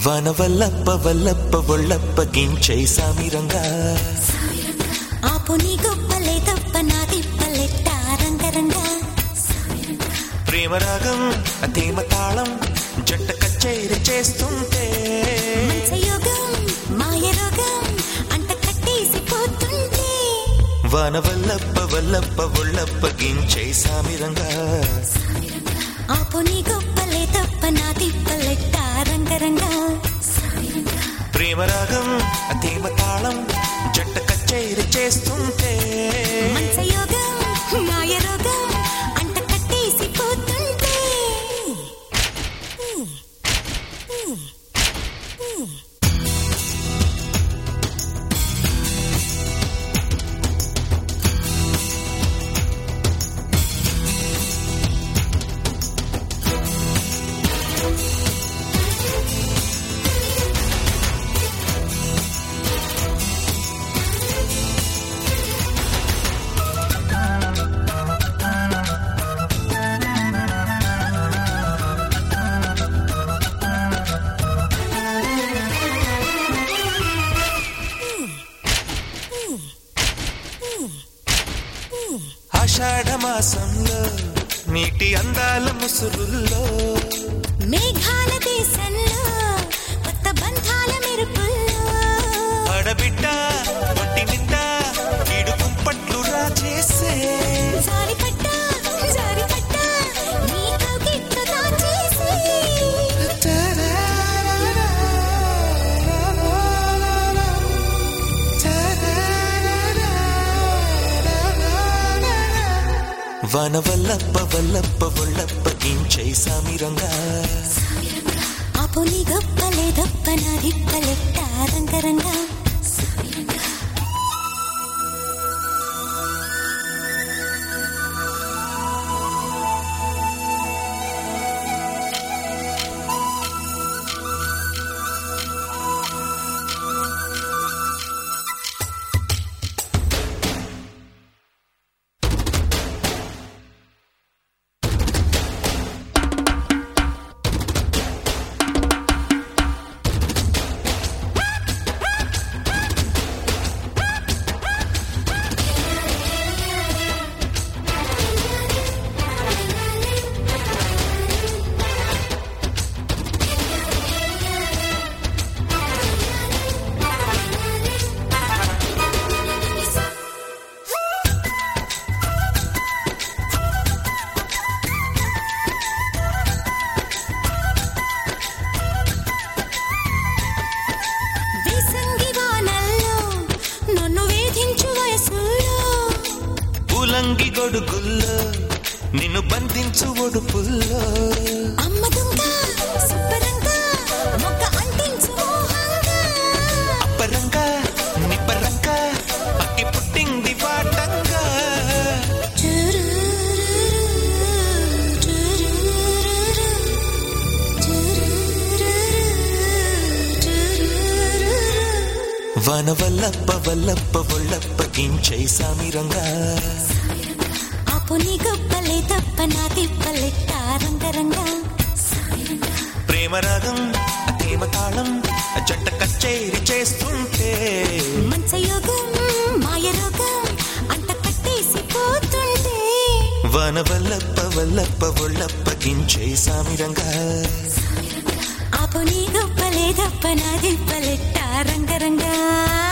వన వల్లప్ప వల్లప్ప ఒళ్ళప్ప గించై సామిరంగా ఆపు నీ గొప్పలే తప్ప నా తిప్పలెట్ట రంగరంగా ప్రేమ రాగం అతేమ తాళం జంట కచేరి చేస్తుంటే మంచయోగం మాయ రోగం అంట కట్టేసి పోతుంటే వన వల్లప్ప వల్లప్ప ఒళ్ళప్ప గించై సామిరంగా ఆపు నీ గొప్పలే తప్ప నా తిప్పలెట్ట రంగరంగా ప్రేమ రాగం అతేమ తాళం జంట కచేరి చేస్తుంటే మంచయోగం మాయ రోగం అంట కట్టేసి పోతుంటే ఆషాఢ మాసంలో నీటి అందాల ముసురుల్లో మేఘాల దేశంలో కొత్త బంధాల మెరుపుల్లో ఆడబిడ్డ ఒంటి నిండా కీడు కుంపట్లు రాజేసే జారిపట్ట జారిపట్ట నీ కౌగిట్లో దాచేసి వన వల్లప్ప వల్లప్ప ఒళ్ళప్ప గించై సామిరంగా ఆపు నీ గొప్పలే దొప్ప నా దిప్పలెట్ట రంగరంగా వేసంగి వానల్లో నన్ను వేధించు వయసుల్లో ఉలంగి గొడుగుల్లో నిన్ను బంధించు ఒడుపుల్లో అమ్మ దుంగ సుబ్బరంగా మొక్క అంటించు మోహంగా అప్పరంగా నిప్పరంగా అక్కి పుట్టింది వాటంగా వన వల్లప్ప వల్లప్ప ఒళ్ళప్ప గించై సామిరంగా ఆపు నీ గొప్పలే తప్ప నా తిప్పలెట్ట రంగరంగా ప్రేమ రాగం అతేమ తాళం జంట కచేరి చేస్తుంటే మంచయోగం మాయ రోగం అంట కట్టేసి పోతుంటే వన వల్లప్ప వల్లప్ప ఒళ్ళప్ప గించై సామిరంగా ఆపు నీ గొప్పలే తప్ప నా తిప్పలెట్ట రంగరంగా